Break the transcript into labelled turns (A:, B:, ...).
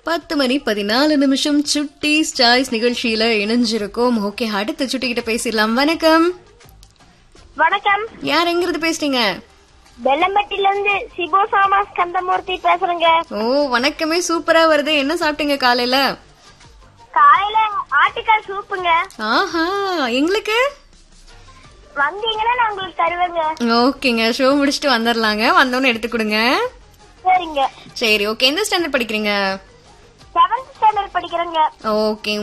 A: பத்து மணி பதினாலு நிமிஷம் சுட்டி சாய்ஸ் நிகழ்ச்சியில இணைஞ்சிருக்கோம் ஓகே அடுத்த சுட்டி கிட்ட பேசிடலாம் வணக்கம்
B: வணக்கம்
A: யார் எங்கிருந்து பேசுறீங்க
B: வெள்ளம்பட்டில இருந்து சிபோசாமா ஸ்கந்தமூர்த்தி பேசுறேங்க
A: ஓ வணக்கமே சூப்பரா வருது என்ன சாப்பிட்டீங்க காலையில
B: காலையில ஆட்டுக்கால் சூப்புங்க
A: ஆஹா எங்களுக்கு
B: வந்தீங்கன்னா நான் உங்களுக்கு தருவேங்க
A: ஓகேங்க ஷோ முடிச்சுட்டு வந்துடலாங்க வந்தோன்னு எடுத்து கொடுங்க
B: சரிங்க
A: சரி ஓகே எந்த ஸ்டாண்டர்ட் படிக்கிறீங்க
B: செவன்த் ஸ்டாண்டர்ட் படிக்கிறேங்க
A: ஓகே